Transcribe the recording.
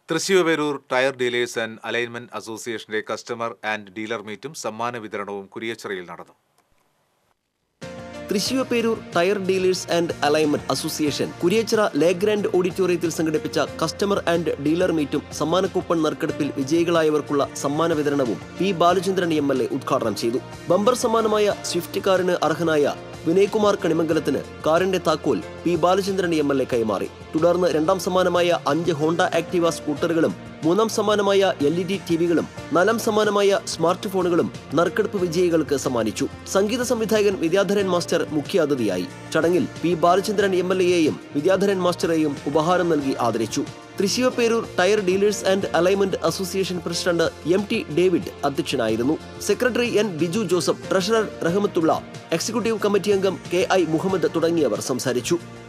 തൃശ്ശൂപേരൂർ tyre dealers and alignment അസോസിയേഷന്റെ customer and dealer മീറ്റും സമ്മാന വിതരണവും കുരിയച്ചിറയിൽ നടന്നു Thrissurperoor tyre dealers and alignment association Kuriachira Le Grand ഓഡിറ്റോറിയത്തിൽ സംഘടിപ്പിച്ച കസ്റ്റമർ ആൻഡ് ഡീലർ മീറ്റും സമ്മാന കൂപ്പൺ നറുക്കെടുപ്പിൽ വിജയികളായവർക്കുള്ള സമ്മാന വിതരണവും P Balachandran M L A ഉദ്ഘാടനം ചെയ്തു ബമ്പർ സമ്മാനമായ സ്വിഫ്റ്റ് കാറിന് അർഹനായ വിനയ്കുമാർ കണിമംഗലത്തിന് കാറിന്റെ താക്കോൽ P Balachandran M L A കൈമാറി തുടർന്ന് രണ്ടാം സമ്മാനമായ അഞ്ച് ഹോണ്ട ആക്ടിവ സ്കൂട്ടറുകളും മൂന്നാം സമ്മാനമായ എൽ ഇ ഡി ടിവികളും നാലാം സമ്മാനമായ സ്മാർട്ട് ഫോണുകളും നറുക്കെടുപ്പ് വിജയികൾക്ക് സമ്മാനിച്ചു സംഗീത സംവിധായകൻ വിദ്യാധരൻ മാസ്റ്റർ മുഖ്യാതിഥിയായി ചടങ്ങിൽ പി ബാലചന്ദ്രൻ എം എൽ എയെയും വിദ്യാധരൻ മാസ്റ്ററെയും ഉപഹാരം നൽകി ആദരിച്ചു Thrissivaperoor tyre dealers and alignment association president M T David അധ്യക്ഷനായിരുന്നു secretary N Biju Joseph treasurer Rahamathulla executive committee അംഗം കെ ഐ മുഹമ്മദ് തുടങ്ങിയവർ സംസാരിച്ചു